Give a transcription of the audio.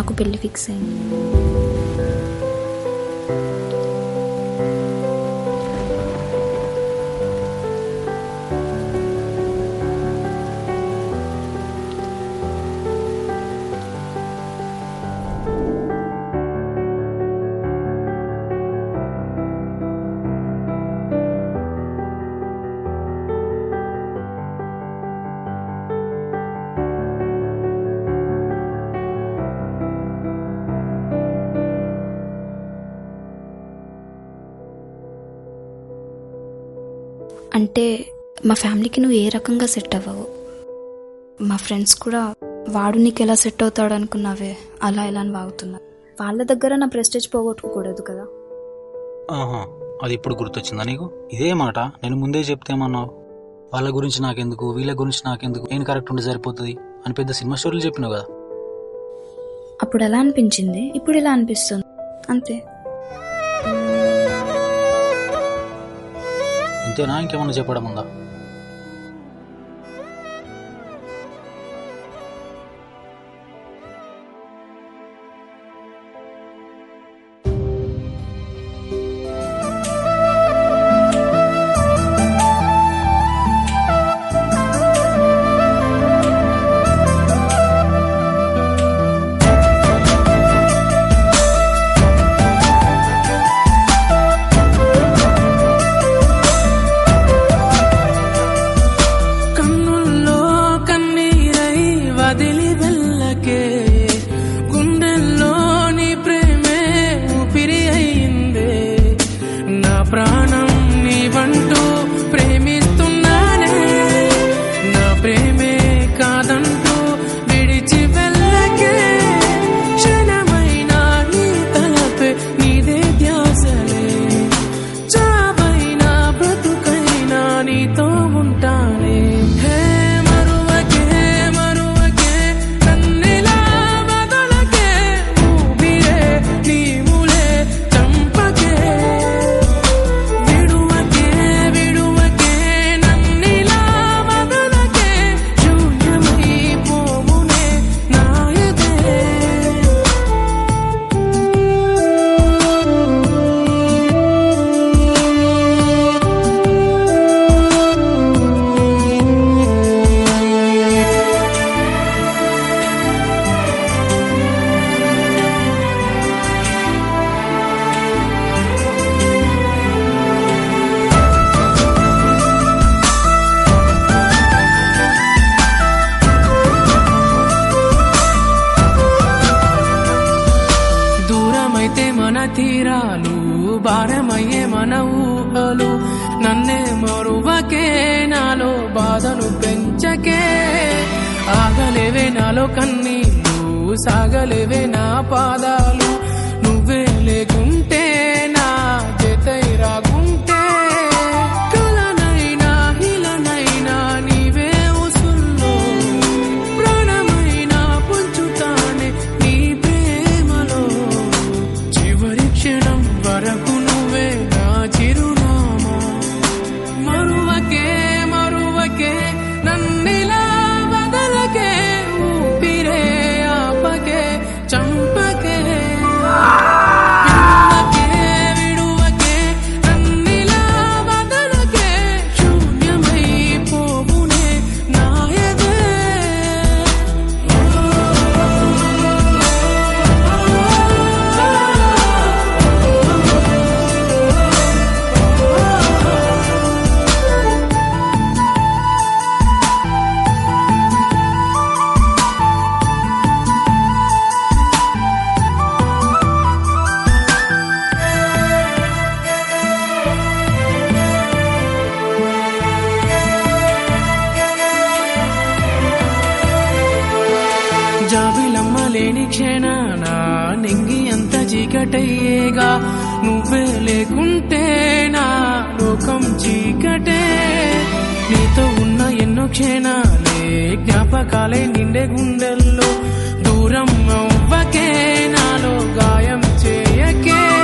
నాకు పెళ్లి ఫిక్స్ అయింది అంటే మా ఫ్యామిలీకి నువ్వు ఏ రకంగా సెట్ అవ్వవు మా ఫ్రెండ్స్ కూడా వాడు నీకు ఎలా సెట్ అవుతాడు అనుకున్నావే అలా ఎలా అని వాగుతున్నారు వాళ్ళ దగ్గర నా ప్రెస్టేజ్ పోగొట్టుకోకూడదు కదా ఆహా అది ఇప్పుడు గుర్తొచ్చిందా నీకు ఇదే మాట నేను ముందే చెప్తేమన్నావు వాళ్ళ గురించి నాకెందుకు వీళ్ళ గురించి నాకెందుకు నేను కరెక్ట్ ఉంటే సరిపోతుంది అని పెద్ద సినిమా స్టోరీలు చెప్పినావు కదా అప్పుడు ఎలా అనిపించింది ఇప్పుడు ఇలా అనిపిస్తుంది అంతే ఇంతేనా ఇంకేమన్నా చెప్పడం ఉందా కన్నుల్లో కన్నీరై వదిలి వెళ్ళకే గుండెల్లో నీ ప్రేమే ఊపిరి అయిందే నా ప్రాణం నీవంటూ ప్రేమిస్తున్నానే నా ప్రేమే కాదంటూ విడిచి వెళ్ళకే క్షణమైనా నీ తలపే నీదే ధ్యాసలే చావైనా బ్రతుకైనా నీతో ఉంటానే హే మరువకే మరువకే నన్నిలా వదలకే ఊపిరే నీవులే చంపకే విడువకే విడువకే నన్నిలా వదలకే శూన్యమై పోవునే నాయదే దూరమైతే మన తీరాలు భారమయ్యే మన ఊహలు నన్నే మరువకే నాలో బాధను పెంచకే ఆగలేవే నాలో కన్నీళ్ళు సాగలేవే నా పాదాలు నువ్వే లేకుంటే నా జతై రాకుంటే కలనైనా ఇలనైనా నీవే ఉసుల్లో ప్రాణమైనా పొంచుతానే నీ ప్రేమలో చివరి క్షణం వరకు నువ్వే నా చిరునామా మరువకే మరువకే నన్నిలా వదలకే ఊపిరే ఆపకే చంపకే విడువకే విడువకే నన్నిలా వదలకే శూన్యమై పోవునే నాయదే జాబిలమ్మ లేని క్షణాన నింగి అంత చీకటయ్యేగా నువ్వే లేకుంటే నా లోకం చీకటే నీతో ఉన్న ఎన్నో క్షణాలే జ్ఞాపకాలే నిండే గుండెల్లో దూరం అవ్వకే నాలో గాయం చేయకే